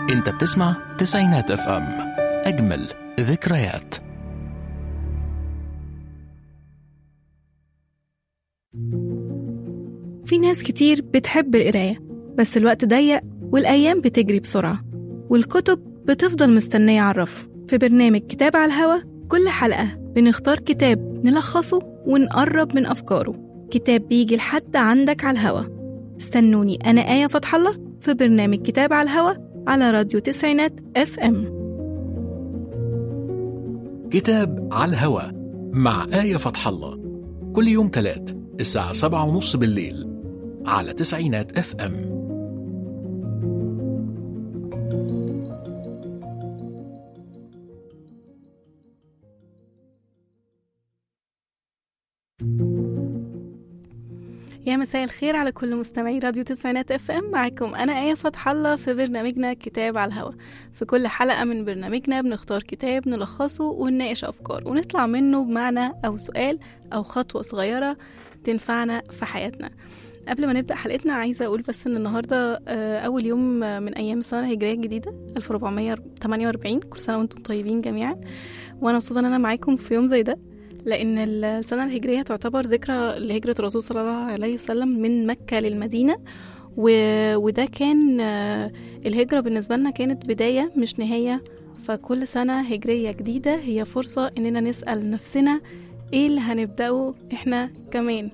انت بتسمع تسعينات اف ام اجمل ذكريات في ناس كتير بتحب القراية بس الوقت ضيق والأيام بتجري بسرعة والكتب بتفضل مستنية على الرف في برنامج كتاب على الهوا كل حلقة بنختار كتاب نلخصه ونقرب من أفكاره كتاب بيجي لحد عندك على الهوا استنوني أنا آية فتح الله في برنامج كتاب على الهوا على راديو تسعينات اف ام كتاب على الهوا مع آية فتح الله كل يوم تلات الساعة سبعة ونص بالليل على تسعينات اف ام يا مساء الخير على كل مستمعي راديو تسعينات اف ام معاكم انا ايه فتح الله في برنامجنا كتاب على الهوا في كل حلقه من برنامجنا بنختار كتاب نلخصه ونناقش افكار ونطلع منه بمعنى او سؤال او خطوه صغيره تنفعنا في حياتنا قبل ما نبدا حلقتنا عايزه اقول بس ان النهارده آه، اول يوم آه، من ايام السنه الهجريه الجديده 1448 كل سنه وانتم طيبين جميعا وانا مبسوطه ان انا معاكم في يوم زي ده لأن السنة الهجرية تعتبر ذكرى لهجرة الرسول صلى الله عليه وسلم من مكة للمدينة و... وده كان آه، الهجرة بالنسبة لنا كانت بداية مش نهاية فكل سنة هجرية جديدة هي فرصة إننا نسأل نفسنا إيه اللي هنبدأه إحنا كمان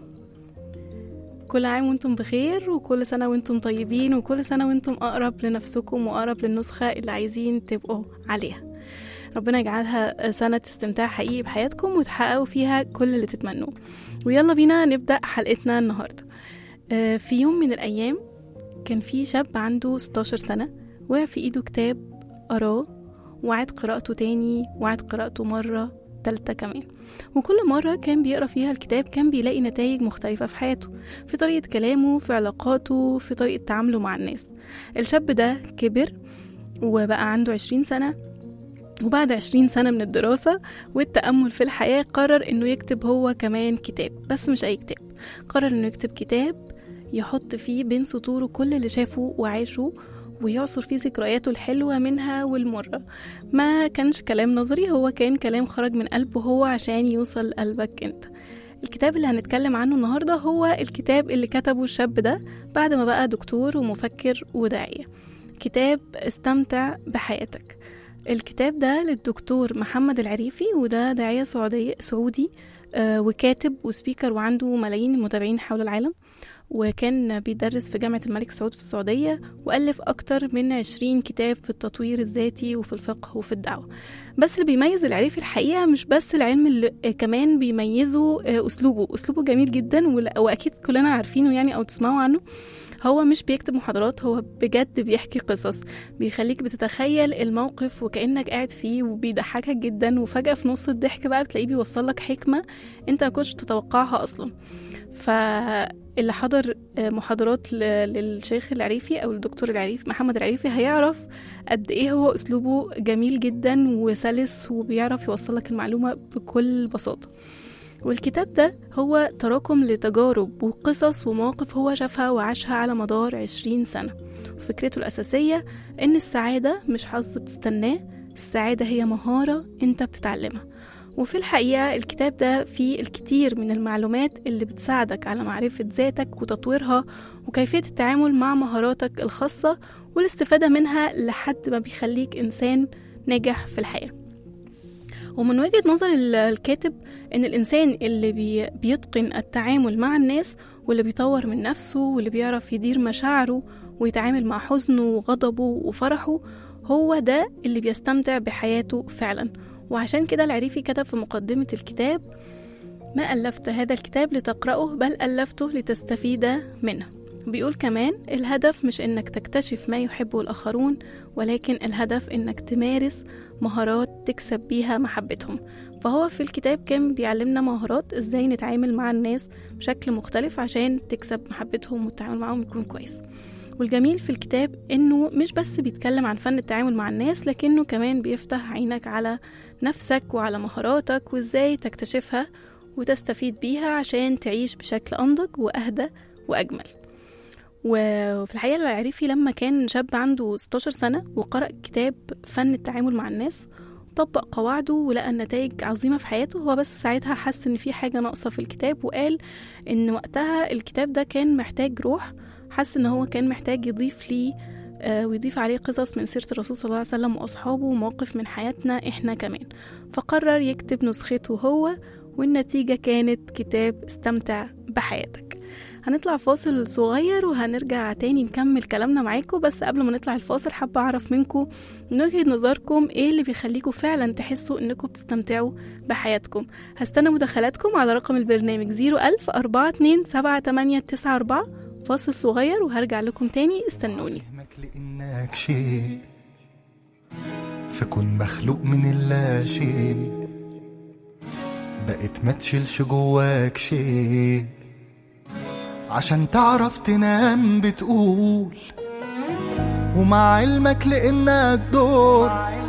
كل عام وانتم بخير وكل سنة وانتم طيبين وكل سنة وانتم أقرب لنفسكم وأقرب للنسخة اللي عايزين تبقوا عليها ربنا يجعلها سنة استمتاع حقيقي بحياتكم وتحققوا فيها كل اللي تتمنوه ويلا بينا نبدأ حلقتنا النهاردة آه، في يوم من الأيام كان في شاب عنده 16 سنة وقع في إيده كتاب قراه وعاد قراءته تاني وعاد قراءته مرة تالتة كمان وكل مرة كان بيقرا فيها الكتاب كان بيلاقي نتائج مختلفة في حياته في طريقة كلامه في علاقاته في طريقة تعامله مع الناس الشاب ده كبر وبقى عنده 20 سنة وبعد عشرين سنة من الدراسة والتأمل في الحياة قرر إنه يكتب هو كمان كتاب بس مش أي كتاب قرر إنه يكتب كتاب يحط فيه بين سطوره كل اللي شافه وعاشه ويعصر فيه ذكرياته الحلوة منها والمرة ما كانش كلام نظري هو كان كلام خرج من قلبه هو عشان يوصل لقلبك انت الكتاب اللي هنتكلم عنه النهاردة هو الكتاب اللي كتبه الشاب ده بعد ما بقى دكتور ومفكر وداعية كتاب استمتع بحياتك الكتاب ده للدكتور محمد العريفي وده داعية سعودي سعودي آه، وكاتب وسبيكر وعنده ملايين المتابعين حول العالم وكان بيدرس في جامعة الملك سعود في السعودية وألف أكتر من عشرين كتاب في التطوير الذاتي وفي الفقه وفي الدعوة بس اللي بيميز العريفي الحقيقة مش بس العلم اللي آه، كمان بيميزه آه، أسلوبه أسلوبه جميل جدا ولا- وأكيد كلنا عارفينه يعني أو تسمعوا عنه هو مش بيكتب محاضرات هو بجد بيحكي قصص بيخليك بتتخيل الموقف وكأنك قاعد فيه وبيضحكك جدا وفجأة في نص الضحك بقى بتلاقيه بيوصلك حكمة انت ما كنتش تتوقعها أصلا فاللي حضر آه، محاضرات ل- للشيخ العريفي أو الدكتور العريفي محمد العريفي هيعرف قد ايه هو أسلوبه جميل جدا وسلس وبيعرف يوصلك المعلومة بكل بساطة والكتاب ده هو تراكم لتجارب وقصص ومواقف هو شافها وعاشها على مدار عشرين سنة وفكرته الأساسية إن السعادة مش حظ بتستناه السعادة هي مهارة أنت بتتعلمها وفي الحقيقة الكتاب ده فيه الكثير من المعلومات اللي بتساعدك على معرفة ذاتك وتطويرها وكيفية التعامل مع مهاراتك الخاصة والاستفادة منها لحد ما بيخليك إنسان ناجح في الحياة ومن وجهة نظر ال- الكاتب إن الإنسان اللي بي بيتقن التعامل مع الناس واللي بيطور من نفسه واللي بيعرف يدير مشاعره ويتعامل مع حزنه وغضبه وفرحه هو ده اللي بيستمتع بحياته فعلا وعشان كده العريفي كتب في مقدمة الكتاب ما ألفت هذا الكتاب لتقرأه بل ألفته لتستفيد منه بيقول كمان الهدف مش إنك تكتشف ما يحبه الآخرون ولكن الهدف إنك تمارس مهارات تكسب بيها محبتهم فهو في الكتاب كان بيعلمنا مهارات إزاي نتعامل مع الناس بشكل مختلف عشان تكسب محبتهم والتعامل معاهم يكون كويس والجميل في الكتاب إنه مش بس بيتكلم عن فن التعامل مع الناس لكنه كمان بيفتح عينك على نفسك وعلى مهاراتك وإزاي تكتشفها وتستفيد بيها عشان تعيش بشكل أنضج وأهدى وأجمل وفي الحقيقة العريفي لما كان شاب عنده 16 سنة وقرأ كتاب فن التعامل مع الناس طبق قواعده ولقى النتائج عظيمة في حياته هو بس ساعتها حس إن في حاجة ناقصة في الكتاب وقال إن وقتها الكتاب ده كان محتاج روح حس إن هو كان محتاج يضيف ليه آه، ويضيف عليه قصص من سيرة الرسول صلى الله عليه وسلم وأصحابه ومواقف من حياتنا إحنا كمان فقرر يكتب نسخته هو والنتيجة كانت كتاب استمتع بحياتك هنطلع فاصل صغير وهنرجع تاني نكمل كلامنا معاكم بس قبل ما نطلع الفاصل حابة أعرف منكم من وجهة نظركم إيه اللي بيخليكم فعلا تحسوا إنكم بتستمتعوا بحياتكم هستنى مداخلاتكم على رقم البرنامج 01000 42 7894 فاصل صغير وهرجع لكم تاني استنوني فهمك لإنك شيء فكن مخلوق من اللا شيء بقيت ما تشيلش جواك شيء عشان تعرف تنام بتقول ومع علمك لإنك دور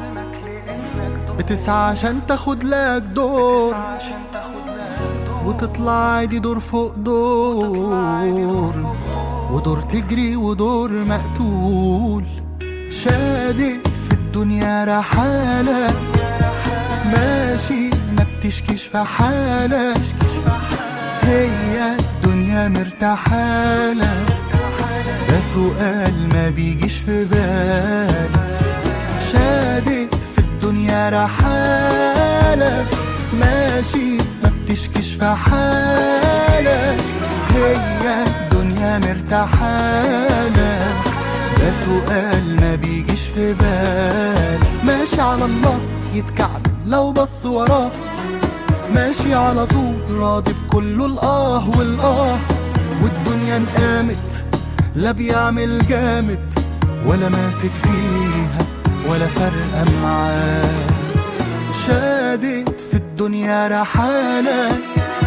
بتسعى عشان تاخد لك دور وتطلع عادي دور فوق دور ودور تجري ودور مقتول شادد في الدنيا رحالة ماشي ما بتشكيش في حالة هي الدنيا مرتاحالة ده سؤال ما بيجيش في بالك شادد في الدنيا رحالة ماشي ما بتشكيش في حالك هي الدنيا مرتاحالك ده سؤال ما بيجيش في بالك ماشي على الله يتكعب لو بص وراه ماشي على طول راضي بكله الآه والآه والدنيا انقامت لا بيعمل جامد ولا ماسك فيها ولا فارقة معاه شادد في الدنيا رحالة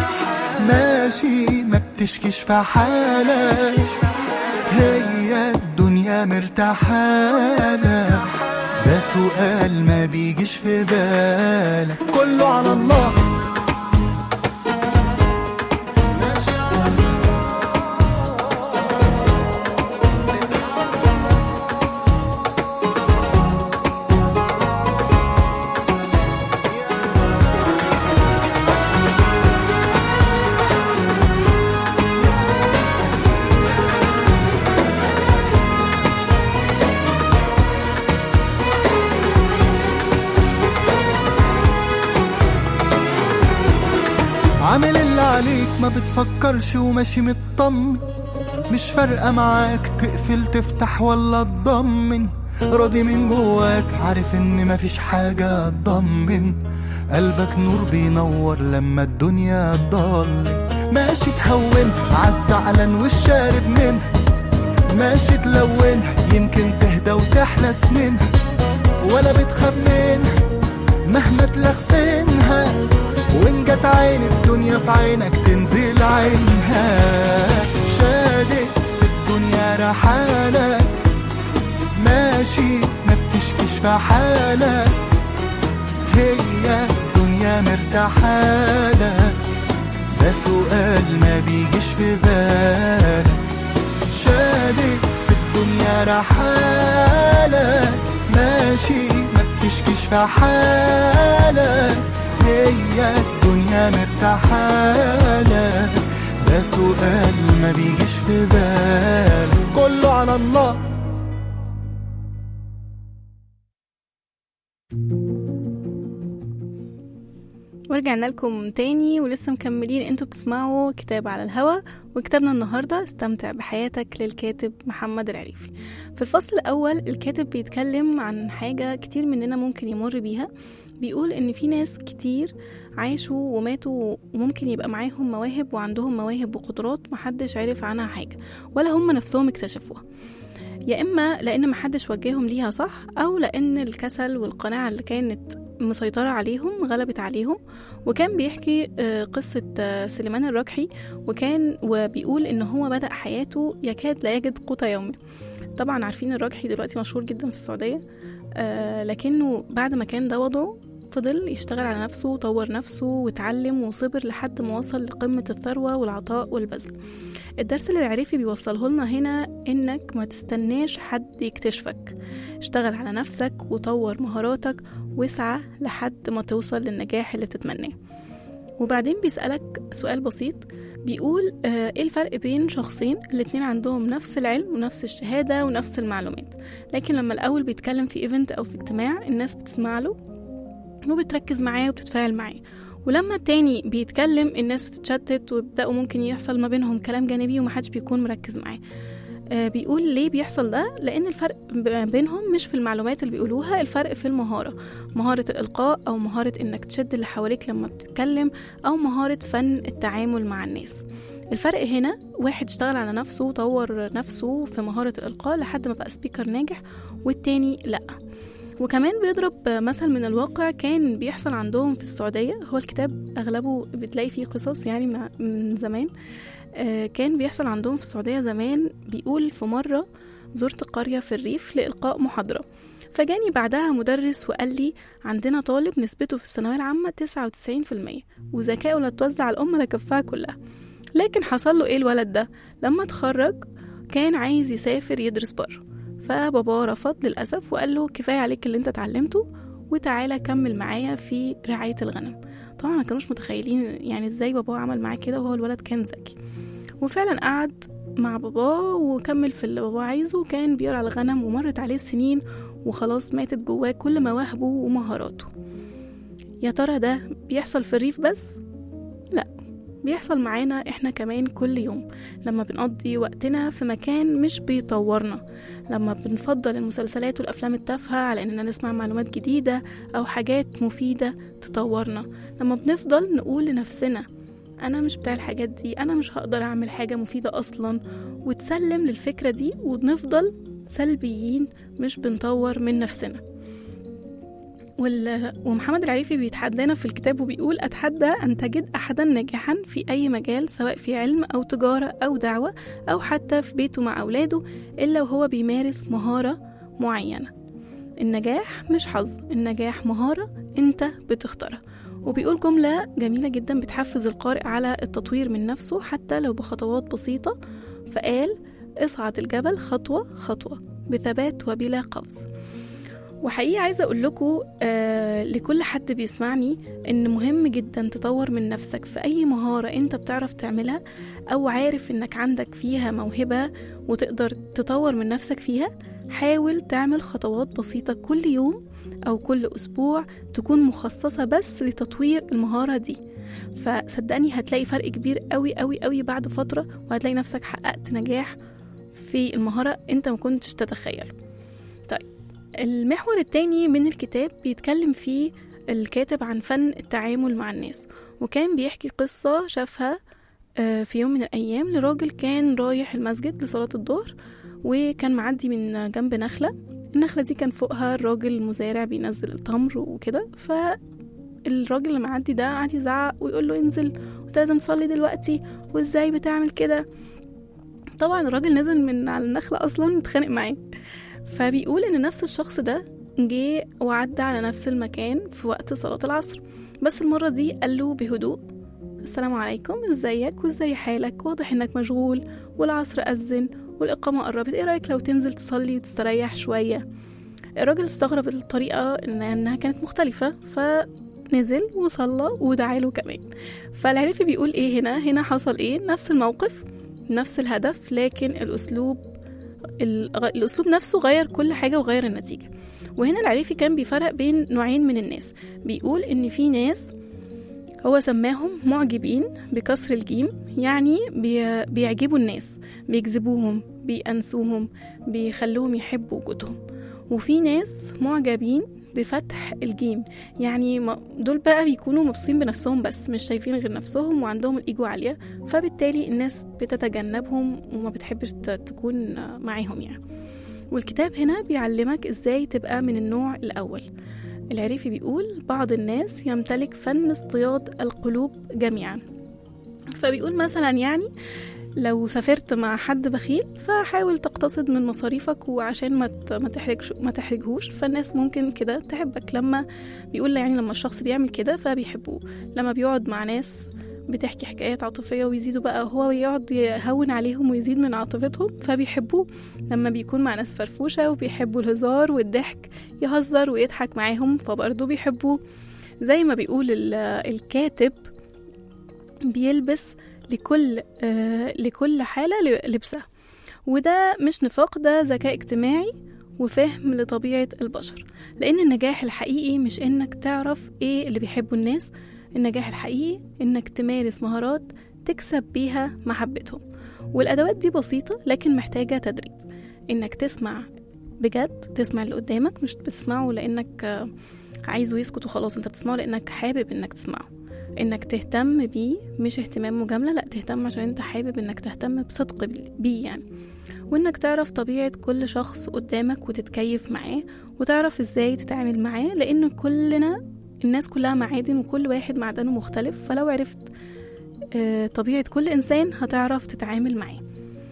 ماشي ما بتشكيش في حالة هي الدنيا مرتاحالة ده سؤال ما بيجيش في بالك كله على الله عامل اللي عليك ما بتفكرش وماشي مطمن مش فارقة معاك تقفل تفتح ولا تضمن راضي من جواك عارف ان مفيش حاجة تضمن قلبك نور بينور لما الدنيا تضلم ماشي تهون عالزعلان والشارب منها ماشي تلونها يمكن تهدى وتحلى سنينها ولا بتخاف منها مهما تلخفنها وان جت عين الدنيا في عينك تنزل عينها شادد في الدنيا رحالة ماشي ما بتشكيش في حالة هي الدنيا مرتاحالة ده سؤال ما بيجيش في بالك شادد في الدنيا رحالة ماشي ما بتشكيش في حالة هي الدنيا مرتاحالة ده سؤال ما بيجيش في بالك كله على الله ورجعنا لكم تاني ولسه مكملين انتوا بتسمعوا كتاب على الهوا وكتابنا النهاردة استمتع بحياتك للكاتب محمد العريفي في الفصل الأول الكاتب بيتكلم عن حاجة كتير مننا ممكن يمر بيها بيقول ان في ناس كتير عاشوا وماتوا وممكن يبقى معاهم مواهب وعندهم مواهب وقدرات محدش عرف عنها حاجة ولا هم نفسهم اكتشفوها يا إما لأن محدش وجههم ليها صح أو لأن الكسل والقناعة اللي كانت مسيطرة عليهم غلبت عليهم وكان بيحكي آه، قصة آه، سليمان الركحي وكان وبيقول إن هو بدأ حياته يكاد لا يجد قوت يومه طبعا عارفين الركحي دلوقتي مشهور جدا في السعودية آه، لكنه بعد ما كان ده وضعه فضل يشتغل على نفسه وطور نفسه واتعلم وصبر لحد ما وصل لقمة الثروة والعطاء والبذل الدرس اللي العريفي بيوصله لنا هنا انك ما تستناش حد يكتشفك اشتغل على نفسك وطور مهاراتك واسعى لحد ما توصل للنجاح اللي بتتمناه وبعدين بيسألك سؤال بسيط بيقول آه ايه الفرق بين شخصين الاتنين عندهم نفس العلم ونفس الشهادة ونفس المعلومات لكن لما الأول بيتكلم في ايفنت أو في اجتماع الناس بتسمع له وبتركز معاه وبتتفاعل معاه ولما التاني بيتكلم الناس بتتشتت ويبدأوا ممكن يحصل ما بينهم كلام جانبي ومحدش بيكون مركز معاه آه بيقول ليه بيحصل ده لأن الفرق بينهم مش في المعلومات اللي بيقولوها الفرق في المهارة مهارة الإلقاء أو مهارة إنك تشد اللي حواليك لما بتتكلم أو مهارة فن التعامل مع الناس الفرق هنا واحد اشتغل على نفسه وطور نفسه في مهارة الإلقاء لحد ما بقى سبيكر ناجح والتاني لأ وكمان بيضرب مثل من الواقع كان بيحصل عندهم في السعودية هو الكتاب أغلبه بتلاقي فيه قصص يعني من زمان كان بيحصل عندهم في السعودية زمان بيقول في مرة زرت قرية في الريف لإلقاء محاضرة فجاني بعدها مدرس وقال لي عندنا طالب نسبته في الثانوية العامة تسعة وتسعين في المية وذكائه لا توزع الأمة لكفها كلها لكن حصل له إيه الولد ده لما اتخرج كان عايز يسافر يدرس بره فبابا رفض للأسف وقال له كفاية عليك اللي انت اتعلمته وتعالى كمل معايا في رعاية الغنم طبعا ما كانوش متخيلين يعني ازاي بابا عمل معاه كده وهو الولد كان ذكي وفعلا قعد مع باباه وكمل في اللي باباه عايزه وكان بيرعى الغنم ومرت عليه السنين وخلاص ماتت جواه كل مواهبه ومهاراته يا ترى ده بيحصل في الريف بس لا بيحصل معانا احنا كمان كل يوم لما بنقضي وقتنا في مكان مش بيطورنا لما بنفضل المسلسلات والافلام التافهه على اننا نسمع معلومات جديده او حاجات مفيده تطورنا لما بنفضل نقول لنفسنا انا مش بتاع الحاجات دي انا مش هقدر اعمل حاجه مفيده اصلا وتسلم للفكره دي ونفضل سلبيين مش بنطور من نفسنا وال... ومحمد العريفي بيتحدانا في الكتاب وبيقول أتحدى أن تجد أحدا ناجحا في أي مجال سواء في علم أو تجارة أو دعوة أو حتى في بيته مع أولاده إلا وهو بيمارس مهارة معينة النجاح مش حظ النجاح مهارة أنت بتختارها وبيقول جملة جميلة جدا بتحفز القارئ على التطوير من نفسه حتى لو بخطوات بسيطة فقال اصعد الجبل خطوة خطوة بثبات وبلا قفز وحقيقي عايزة أقول لكم آه لكل حد بيسمعني إن مهم جدا تطور من نفسك في أي مهارة أنت بتعرف تعملها أو عارف إنك عندك فيها موهبة وتقدر تطور من نفسك فيها حاول تعمل خطوات بسيطة كل يوم أو كل أسبوع تكون مخصصة بس لتطوير المهارة دي فصدقني هتلاقي فرق كبير قوي قوي قوي بعد فترة وهتلاقي نفسك حققت نجاح في المهارة أنت ما كنتش تتخيل طيب المحور التاني من الكتاب بيتكلم فيه الكاتب عن فن التعامل مع الناس وكان بيحكي قصة شافها في يوم من الأيام لراجل كان رايح المسجد لصلاة الظهر وكان معدي من جنب نخلة النخلة دي كان فوقها الراجل المزارع بينزل التمر وكده فالراجل اللي معدي ده قعد يزعق ويقول له انزل وانت لازم تصلي دلوقتي وازاي بتعمل كده طبعا الراجل نزل من على النخلة أصلا اتخانق معاه فبيقول إن نفس الشخص ده جه وعدى على نفس المكان في وقت صلاة العصر بس المرة دي قال له بهدوء السلام عليكم ازيك وازاي حالك واضح انك مشغول والعصر أذن والإقامة قربت ايه رأيك لو تنزل تصلي وتستريح شوية الراجل استغرب الطريقة إنها كانت مختلفة فنزل وصلى ودعاله كمان فالعريفي بيقول ايه هنا هنا حصل ايه نفس الموقف نفس الهدف لكن الأسلوب الأسلوب نفسه غير كل حاجة وغير النتيجة وهنا العريفي كان بيفرق بين نوعين من الناس بيقول إن في ناس هو سماهم معجبين بكسر الجيم يعني بي بيعجبوا الناس بيجذبوهم بيأنسوهم بيخلوهم يحبوا وجودهم وفي ناس معجبين بفتح الجيم يعني دول بقى بيكونوا مبسوطين بنفسهم بس مش شايفين غير نفسهم وعندهم الإيجو عالية فبالتالي الناس بتتجنبهم وما بتحبش تكون معاهم يعني والكتاب هنا بيعلمك ازاي تبقى من النوع الأول العريفي بيقول بعض الناس يمتلك فن اصطياد القلوب جميعا فبيقول مثلا يعني لو سافرت مع حد بخيل فحاول تقتصد من مصاريفك وعشان ما ت- ما تحرجش ما تحرجهوش فالناس ممكن كده تحبك لما بيقول يعني لما الشخص بيعمل كده فبيحبوه لما بيقعد مع ناس بتحكي حكايات عاطفية ويزيدوا بقى هو يقعد يهون عليهم ويزيد من عاطفتهم فبيحبوه لما بيكون مع ناس فرفوشة وبيحبوا الهزار والضحك يهزر ويضحك معاهم فبرضه بيحبوه زي ما بيقول ال- الكاتب بيلبس لكل آه لكل حالة ل- لبسها وده مش نفاق ده ذكاء اجتماعي وفهم لطبيعة البشر لأن النجاح الحقيقي مش إنك تعرف إيه اللي بيحبوا الناس النجاح الحقيقي إنك تمارس مهارات تكسب بيها محبتهم والأدوات دي بسيطة لكن محتاجة تدريب إنك تسمع بجد تسمع اللي قدامك مش بتسمعه لأنك آه، عايزه يسكت وخلاص انت بتسمعه لأنك حابب إنك تسمعه انك تهتم بيه مش اهتمام مجاملة لا تهتم عشان انت حابب انك تهتم بصدق بيه يعني وانك تعرف طبيعة كل شخص قدامك وتتكيف معاه وتعرف ازاي تتعامل معاه لان كلنا الناس كلها معادن وكل واحد معدنه مختلف فلو عرفت آه، طبيعة كل انسان هتعرف تتعامل معاه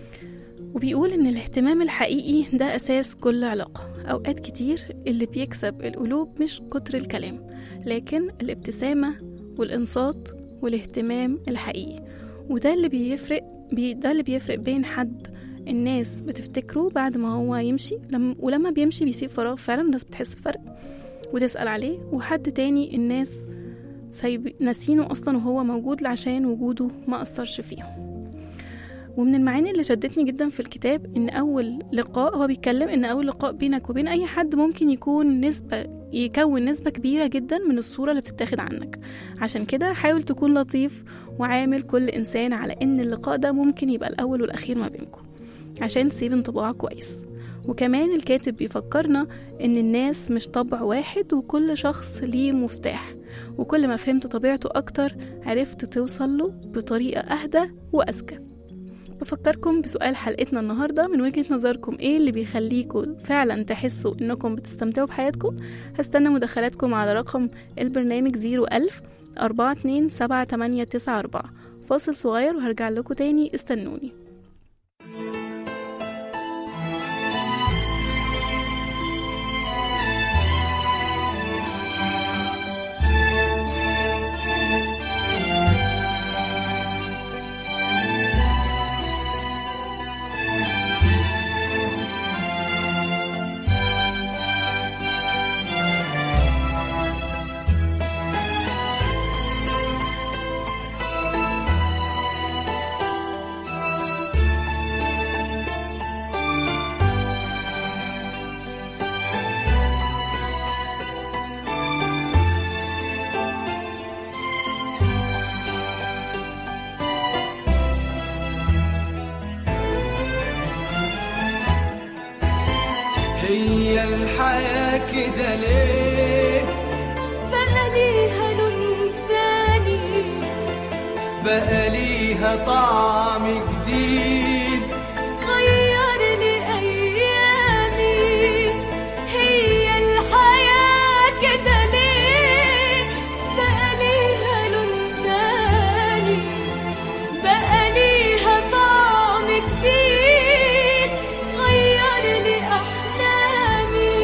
وبيقول ان الاهتمام الحقيقي ده اساس كل علاقة اوقات كتير اللي بيكسب القلوب مش كتر الكلام لكن الابتسامة والإنصات والاهتمام الحقيقي وده اللي بيفرق بي ده اللي بيفرق بين حد الناس بتفتكره بعد ما هو يمشي لما ولما بيمشي بيسيب فراغ فعلا الناس بتحس بفرق وتسأل عليه وحد تاني الناس سايب ناسينه أصلا وهو موجود عشان وجوده ما أثرش فيهم ومن المعاني اللي شدتني جدا في الكتاب ان اول لقاء هو بيتكلم ان اول لقاء بينك وبين اي حد ممكن يكون نسبة يكون نسبة كبيرة جدا من الصورة اللي بتتاخد عنك عشان كده حاول تكون لطيف وعامل كل انسان على ان اللقاء ده ممكن يبقى الاول والاخير ما بينكم عشان تسيب انطباع كويس وكمان الكاتب بيفكرنا ان الناس مش طبع واحد وكل شخص ليه مفتاح وكل ما فهمت طبيعته اكتر عرفت توصل له بطريقة اهدى واذكى بفكركم بسؤال حلقتنا النهاردة من وجهة نظركم ايه اللي بيخليكم فعلا تحسوا انكم بتستمتعوا بحياتكم هستنى مداخلاتكم على رقم البرنامج 01000 42 7894 فاصل صغير وهرجع لكم تاني استنوني هي الحياة كده ليه بقى ليها لون تاني بقى ليها طعم جديد غير لي أيامي هي الحياة كده ليه بقى ليها لون تاني بقى ليها طعم جديد غير لي أحلامي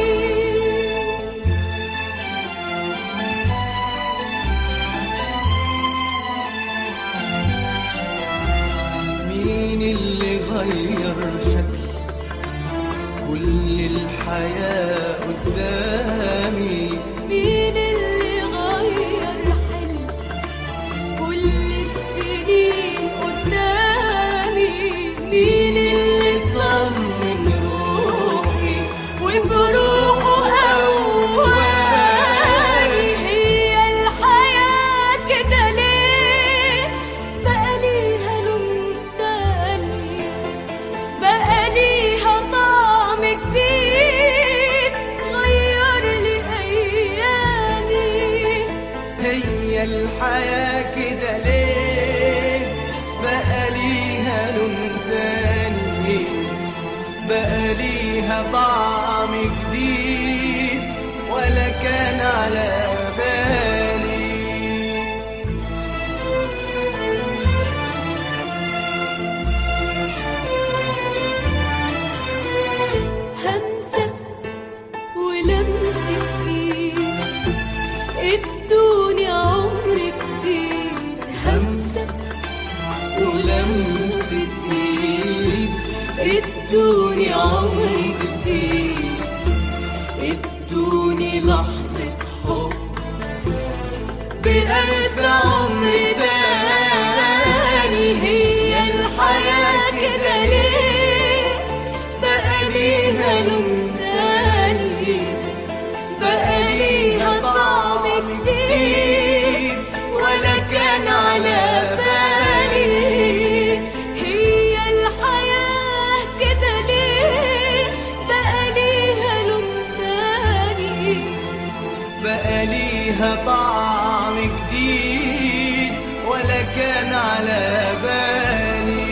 مين اللي غير شكل كل الحياة قدامي مين اللي غير حلم كل السنين قدامي مين اللي طمن روحي وبروحه قواني هي الحياة كده ليه بقى ليها لون تاني بقى ليها طعم جديد غير لي أيامي هي الحياة كده ليه بقى ليها لون تاني بقى ليها طعم جديد ولا كان على بالي ادوني عمر جديد ادوني لحظة حب بألف عمر تاني هي الحياة كده ليه بقى ليها لون تاني بقى ليها طعم جديد ولا كان على بالي هي الحياة كده ليه بقى ليها لون تاني بقى ليها طعم جديد ولا كان على بالي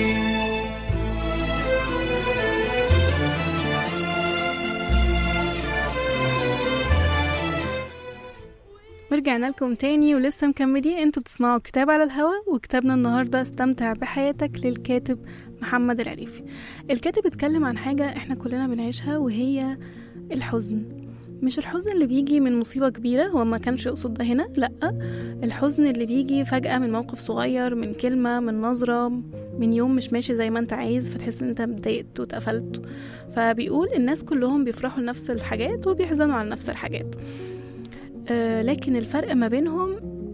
ورجعنا لكم تاني ولسه مكملين انتوا بتسمعوا كتاب على الهوا وكتابنا النهاردة استمتع بحياتك للكاتب محمد العريفي الكاتب اتكلم عن حاجة احنا كلنا بنعيشها وهي الحزن مش الحزن اللي بيجي من مصيبة كبيرة هو ما كانش يقصد ده هنا لأ الحزن اللي بيجي فجأة من موقف صغير من كلمة من نظرة من يوم مش ماشي زي ما انت عايز فتحس ان انت اتضايقت واتقفلت فبيقول الناس كلهم بيفرحوا لنفس الحاجات وبيحزنوا على نفس الحاجات آه، لكن الفرق ما بينهم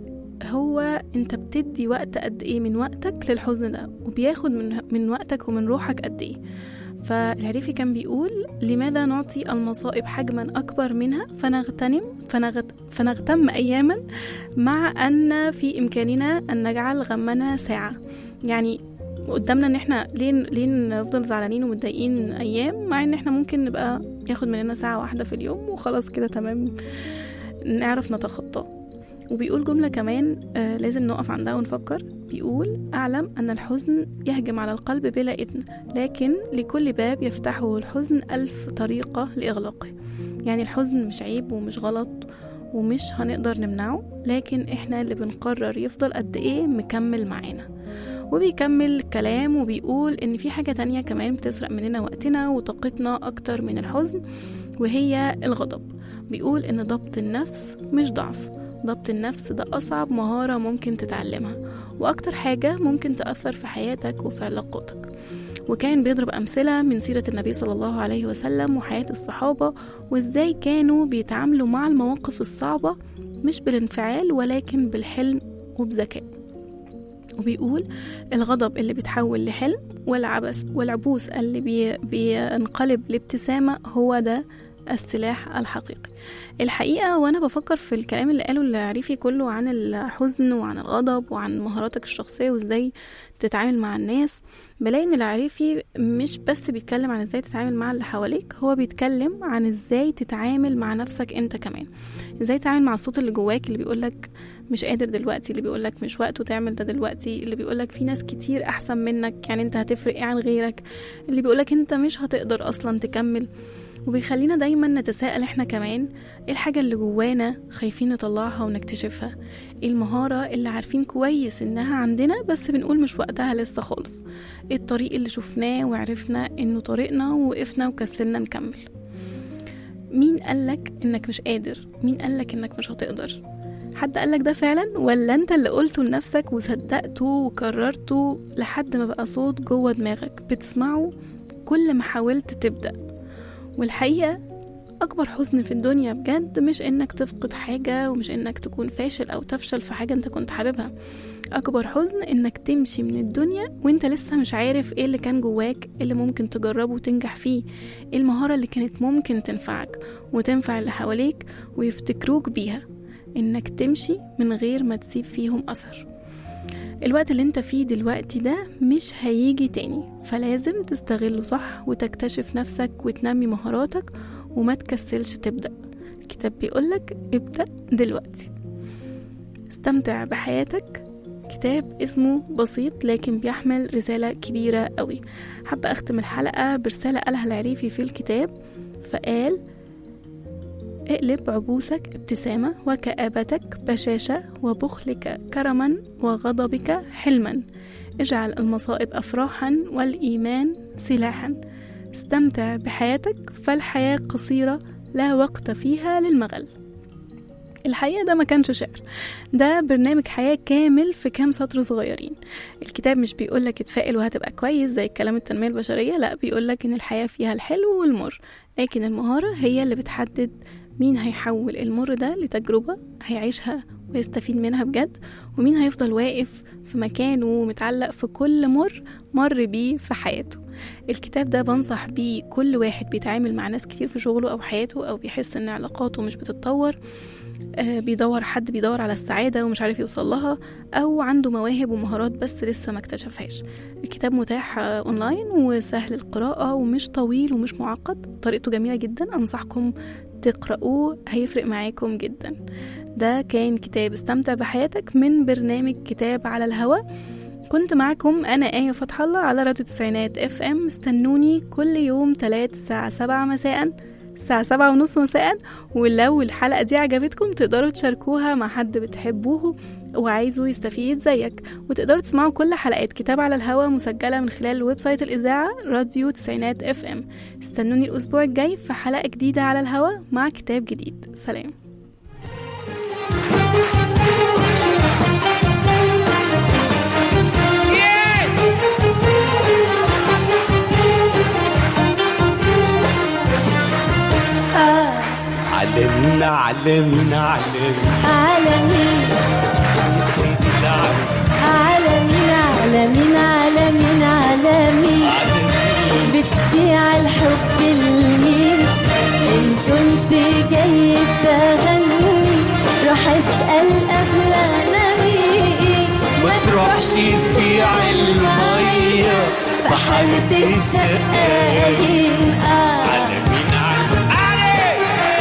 هو انت بتدي وقت قد ايه من وقتك للحزن ده وبياخد من من وقتك ومن روحك قد ايه فالعريفي كان بيقول لماذا نعطي المصائب حجما أكبر منها فنغتنم فنغت فنغتم أياما مع أن في إمكاننا أن نجعل غمنا ساعة يعني قدامنا ان احنا ليه ليه نفضل زعلانين ومتضايقين ايام مع ان احنا ممكن نبقى ياخد مننا ساعه واحده في اليوم وخلاص كده تمام نعرف نتخطاه وبيقول جملة كمان آه لازم نقف عندها ونفكر بيقول أعلم أن الحزن يهجم على القلب بلا إذن لكن لكل باب يفتحه الحزن ألف طريقة لإغلاقه يعني الحزن مش عيب ومش غلط ومش هنقدر نمنعه لكن إحنا اللي بنقرر يفضل قد إيه مكمل معانا وبيكمل الكلام وبيقول إن في حاجة تانية كمان بتسرق مننا وقتنا وطاقتنا أكتر من الحزن وهي الغضب بيقول إن ضبط النفس مش ضعف ضبط النفس ده أصعب مهارة ممكن تتعلمها وأكتر حاجة ممكن تأثر في حياتك وفي علاقاتك وكان بيضرب أمثلة من سيرة النبي صلى الله عليه وسلم وحياة الصحابة وإزاي كانوا بيتعاملوا مع المواقف الصعبة مش بالانفعال ولكن بالحلم وبذكاء وبيقول الغضب اللي بيتحول لحلم والعبث والعبوس اللي بي بينقلب لابتسامة هو ده السلاح الحقيقي الحقيقة وأنا بفكر في الكلام اللي قاله العريفي كله عن الحزن وعن الغضب وعن مهاراتك الشخصية وإزاي تتعامل مع الناس بلاقي إن العريفي مش بس بيتكلم عن إزاي تتعامل مع اللي حواليك هو بيتكلم عن إزاي تتعامل مع نفسك أنت كمان إزاي تتعامل مع الصوت اللي جواك اللي بيقولك مش قادر دلوقتي اللي بيقولك مش وقته تعمل ده دلوقتي اللي بيقولك في ناس كتير أحسن منك يعني أنت هتفرق إيه عن غيرك اللي بيقولك أنت مش هتقدر أصلا تكمل وبيخلينا دايما نتساءل احنا كمان ايه الحاجة اللي جوانا خايفين نطلعها ونكتشفها ايه المهارة اللي عارفين كويس انها عندنا بس بنقول مش وقتها لسه خالص ايه الطريق اللي شفناه وعرفنا انه طريقنا ووقفنا وكسلنا نكمل مين قالك انك مش قادر مين قالك انك مش هتقدر حد قالك ده فعلا ولا انت اللي قلته لنفسك وصدقته وكررته لحد ما بقى صوت جوه دماغك بتسمعه كل ما حاولت تبدأ والحقيقة أكبر حزن في الدنيا بجد مش إنك تفقد حاجة ومش إنك تكون فاشل أو تفشل في حاجة أنت كنت حاببها أكبر حزن إنك تمشي من الدنيا وإنت لسه مش عارف إيه اللي كان جواك اللي ممكن تجربه وتنجح فيه إيه المهارة اللي كانت ممكن تنفعك وتنفع اللي حواليك ويفتكروك بيها إنك تمشي من غير ما تسيب فيهم أثر الوقت اللي انت فيه دلوقتي ده مش هيجي تاني فلازم تستغله صح وتكتشف نفسك وتنمي مهاراتك وما تكسلش تبدأ الكتاب بيقولك ابدأ دلوقتي استمتع بحياتك كتاب اسمه بسيط لكن بيحمل رسالة كبيرة قوي حابة أختم الحلقة برسالة قالها العريفي في الكتاب فقال اقلب عبوسك ابتسامة وكآبتك بشاشة وبخلك كرما وغضبك حلما اجعل المصائب أفراحا والإيمان سلاحا استمتع بحياتك فالحياة قصيرة لا وقت فيها للمغل الحقيقة ده ما كانش شعر ده برنامج حياة كامل في كام سطر صغيرين الكتاب مش بيقولك اتفائل وهتبقى كويس زي الكلام التنمية البشرية لا بيقولك ان الحياة فيها الحلو والمر لكن المهارة هي اللي بتحدد مين هيحول المر ده لتجربة هيعيشها ويستفيد منها بجد ومين هيفضل واقف في مكانه ومتعلق في كل مر مر بيه في حياته الكتاب ده بنصح بيه كل واحد بيتعامل مع ناس كتير في شغله أو حياته أو بيحس إن علاقاته مش بتتطور آه، بيدور حد بيدور على السعادة ومش عارف يوصل لها أو عنده مواهب ومهارات بس لسه ما اكتشفهاش الكتاب متاح آه، أونلاين وسهل القراءة ومش طويل ومش معقد طريقته جميلة جدا أنصحكم تقرأوه هيفرق معاكم جدا ده كان كتاب استمتع بحياتك من برنامج كتاب على الهوا كنت معكم أنا آية فتح الله على راديو تسعينات اف ام استنوني كل يوم تلات الساعة سبعة مساء الساعة سبعة ونص مساء ولو الحلقة دي عجبتكم تقدروا تشاركوها مع حد بتحبوه وعايزه يستفيد زيك وتقدروا تسمعوا كل حلقات كتاب على الهوا مسجلة من خلال ويب سايت الإذاعة راديو تسعينات اف ام استنوني الأسبوع الجاي في حلقة جديدة على الهوا مع كتاب جديد سلام علمنا علمنا علمنا عالمي يا سيدي العالم عالمين عالمين عالمين عالمين بتبيع الحب لمين ان كنت جاي تغني روح اسأل قبل انا مين ما تروحش تبيع المية بحارة السقايين آه. علمين علم علي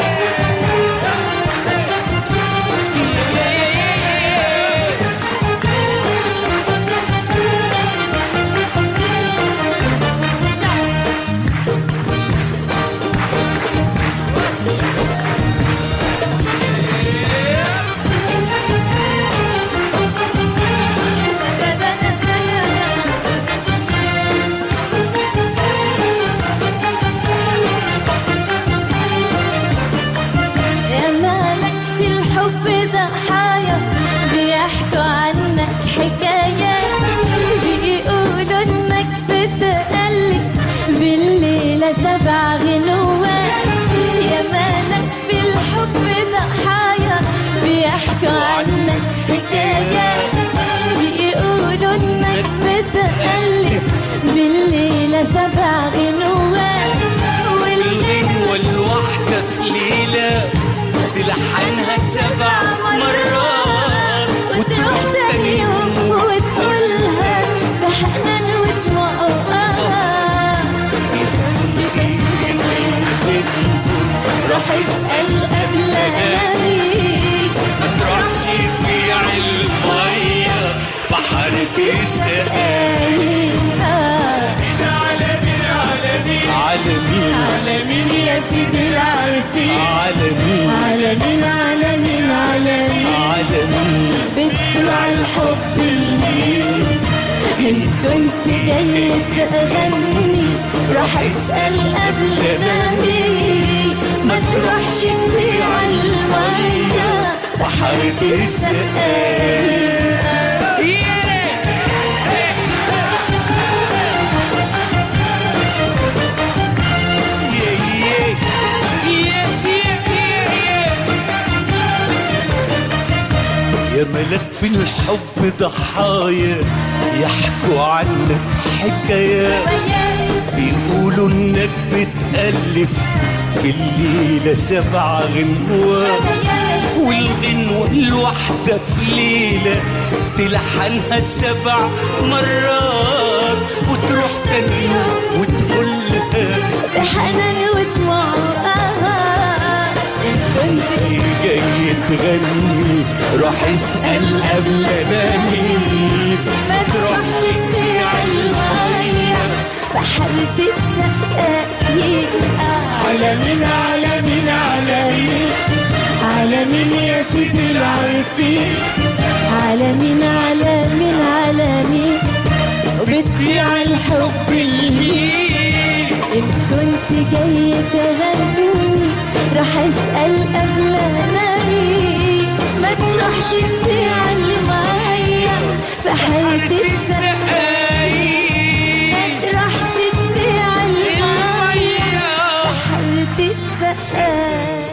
يا مالك في الحب ضحايا بيحكوا عنك حكايات بيقولوا انك بتقلد بالليلة سبع غنوات يا مالك في الحب ضحايا بيحكوا عنك حكايات بيقولوا انك بتقلد بالليلة سبع غنوات والليل الغنوة الواحدة في ليلة تلحنها سبع مرات وتروح تاني يوم وتقولها بحنان ودموع روح اسأل قبل أنامي ما تروحش تبيع المية بحارة السقايين عالمين عالمين يا سيدي العارفين عالمين عالمين عالمين عالمين عالمين بتبع الحب المين إن كنت جاي تغني راح اسأل قبل نامي ما تروحش تبيع المية بحارة السقايين يا ملك في الحب ضحايا يحكوا عنك حكايات بيقولوا انك بتألف في الليلة سبع غنوات والغنوة الواحدة في ليلة تلحنها سبع مرات وتروح تاني يوم وتقولها بحنان ودموع إن كنت جاي تغني روح اسأل قبل انامي ما تروحش تبيع المية بحرة السقايين عالمين عالمين عالمين عالمين يا سيدي العارفين عالمين عالمين عالمين وبتبيع الحب المين إن كنت جاي تغني راح أسأل قبل أنامي تروحش تبيع المية في حالة السقايين ما تروحش تبيع المية في حالة السقايين